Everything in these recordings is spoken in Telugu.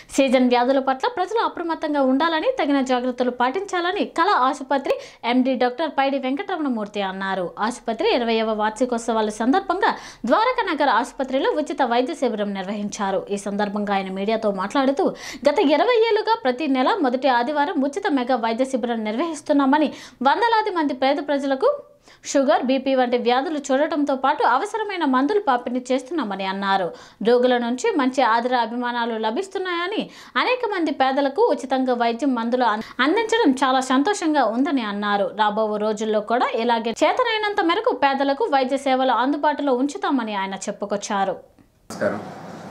సీజన్ వ్యాధుల పట్ల ప్రజలు అప్రమత్తంగా ఉండాలని తగిన జాగ్రత్తలు పాటించాలని కళ ఆసుపత్రి ఎండి డాక్టర్ పైడి వెంకటరమణమూర్తి అన్నారు ఆసుపత్రి ఇరవైవ వార్షికోత్సవాల సందర్భంగా ద్వారకా నగర్ ఆసుపత్రిలో ఉచిత వైద్య శిబిరం నిర్వహించారు ఈ సందర్భంగా ఆయన మీడియాతో మాట్లాడుతూ గత ఇరవై ఏళ్లుగా ప్రతి నెల మొదటి ఆదివారం ఉచిత మెగా వైద్య శిబిరం నిర్వహిస్తున్నామని వందలాది మంది పేద ప్రజలకు షుగర్ బీపీ వంటి వ్యాధులు చూడటంతో పాటు అవసరమైన మందులు పంపిణీ చేస్తున్నామని అన్నారు రోగుల నుంచి మంచి ఆదర అభిమానాలు లభిస్తున్నాయని అనేక మంది పేదలకు ఉచితంగా వైద్యం మందులు అం- అందించడం చాలా సంతోషంగా ఉందని అన్నారు రాబో రోజుల్లో కూడా ఇలాగే చేతనైనంత మేరకు పేదలకు వైద్య సేవలు అందుబాటులో ఉంచుతామని ఆయన చెప్పుకొచ్చారు నమస్కారం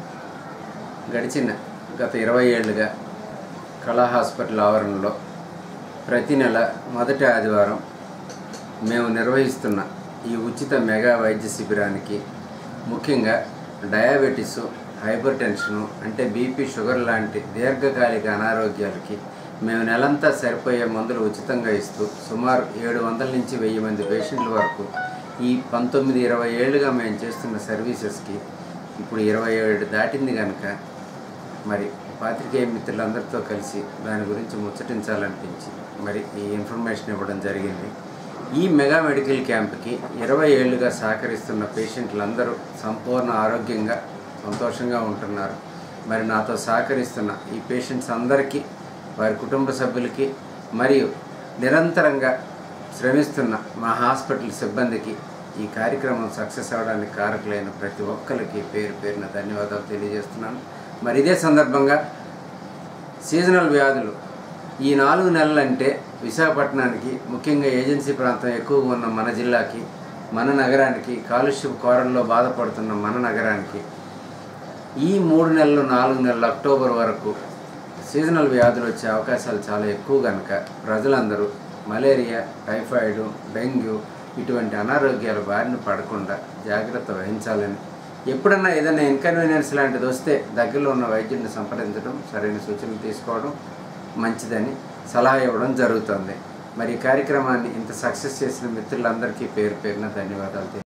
గడిచిన గత ఇరవై ఏళ్ళుగా కళా హాస్పిటల్ ఆవరణలో ప్రతి నెల మొదటి ఆదివారం మేము నిర్వహిస్తున్న ఈ ఉచిత మెగా వైద్య శిబిరానికి ముఖ్యంగా డయాబెటీసు హైపర్ టెన్షను అంటే బీపీ షుగర్ లాంటి దీర్ఘకాలిక అనారోగ్యాలకి మేము నెలంతా సరిపోయే మందులు ఉచితంగా ఇస్తూ సుమారు ఏడు వందల నుంచి వెయ్యి మంది పేషెంట్ల వరకు ఈ పంతొమ్మిది ఇరవై ఏళ్ళుగా మేము చేస్తున్న సర్వీసెస్కి ఇప్పుడు ఇరవై ఏడు దాటింది కనుక మరి పాత్రికేయ మిత్రులందరితో కలిసి దాని గురించి ముచ్చటించాలనిపించి మరి ఈ ఇన్ఫర్మేషన్ ఇవ్వడం జరిగింది ఈ మెగా మెడికల్ క్యాంప్కి ఇరవై ఏళ్ళుగా సహకరిస్తున్న పేషెంట్లందరూ సంపూర్ణ ఆరోగ్యంగా సంతోషంగా ఉంటున్నారు మరి నాతో సహకరిస్తున్న ఈ పేషెంట్స్ అందరికీ వారి కుటుంబ సభ్యులకి మరియు నిరంతరంగా శ్రమిస్తున్న మా హాస్పిటల్ సిబ్బందికి ఈ కార్యక్రమం సక్సెస్ అవడానికి కారకులైన ప్రతి ఒక్కరికి పేరు పేరున ధన్యవాదాలు తెలియజేస్తున్నాను మరి ఇదే సందర్భంగా సీజనల్ వ్యాధులు ఈ నాలుగు నెలలంటే విశాఖపట్నానికి ముఖ్యంగా ఏజెన్సీ ప్రాంతం ఎక్కువగా ఉన్న మన జిల్లాకి మన నగరానికి కాలుష్య కోరల్లో బాధపడుతున్న మన నగరానికి ఈ మూడు నెలలు నాలుగు నెలలు అక్టోబర్ వరకు సీజనల్ వ్యాధులు వచ్చే అవకాశాలు చాలా ఎక్కువ కనుక ప్రజలందరూ మలేరియా టైఫాయిడ్ డెంగ్యూ ఇటువంటి అనారోగ్యాల బారిన పడకుండా జాగ్రత్త వహించాలని ఎప్పుడన్నా ఏదైనా ఇన్కన్వీనియన్స్ లాంటిది వస్తే దగ్గరలో ఉన్న వైద్యుడిని సంప్రదించడం సరైన సూచనలు తీసుకోవడం మంచిదని సలహా ఇవ్వడం జరుగుతుంది మరి ఈ కార్యక్రమాన్ని ఇంత సక్సెస్ చేసిన మిత్రులందరికీ పేరు పేరున ధన్యవాదాలు తెలియ